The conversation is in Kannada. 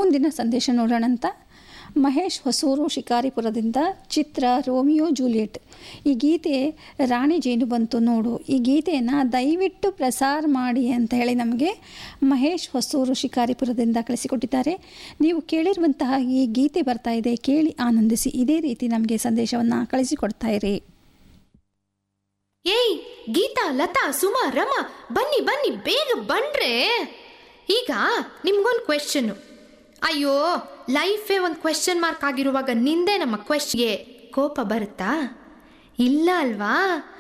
ಮುಂದಿನ ಸಂದೇಶ ನೋಡೋಣ ಅಂತ ಮಹೇಶ್ ಹೊಸೂರು ಶಿಕಾರಿಪುರದಿಂದ ಚಿತ್ರ ರೋಮಿಯೋ ಜೂಲಿಯಟ್ ಈ ಗೀತೆ ರಾಣಿ ಜೇನು ಬಂತು ನೋಡು ಈ ಗೀತೆಯನ್ನು ದಯವಿಟ್ಟು ಪ್ರಸಾರ ಮಾಡಿ ಅಂತ ಹೇಳಿ ನಮಗೆ ಮಹೇಶ್ ಹೊಸೂರು ಶಿಕಾರಿಪುರದಿಂದ ಕಳಿಸಿಕೊಟ್ಟಿದ್ದಾರೆ ನೀವು ಕೇಳಿರುವಂತಹ ಈ ಗೀತೆ ಬರ್ತಾ ಇದೆ ಕೇಳಿ ಆನಂದಿಸಿ ಇದೇ ರೀತಿ ನಮಗೆ ಸಂದೇಶವನ್ನು ಕಳಿಸಿಕೊಡ್ತಾ ಇರಿ ಏಯ್ ಗೀತಾ ಲತಾ ಸುಮಾ ರಮಾ ಬನ್ನಿ ಬನ್ನಿ ಬೇಗ ಬನ್ರೆ ಈಗ ನಿಮ್ಗೊಂದು ಕ್ವೆಶನ್ನು ಅಯ್ಯೋ ಲೈಫೇ ಒಂದು ಕ್ವೆಶ್ಚನ್ ಮಾರ್ಕ್ ಆಗಿರುವಾಗ ನಿಂದೆ ನಮ್ಮ ಕ್ವೆಶ್ಗೆ ಕೋಪ ಬರುತ್ತಾ ಇಲ್ಲ ಅಲ್ವಾ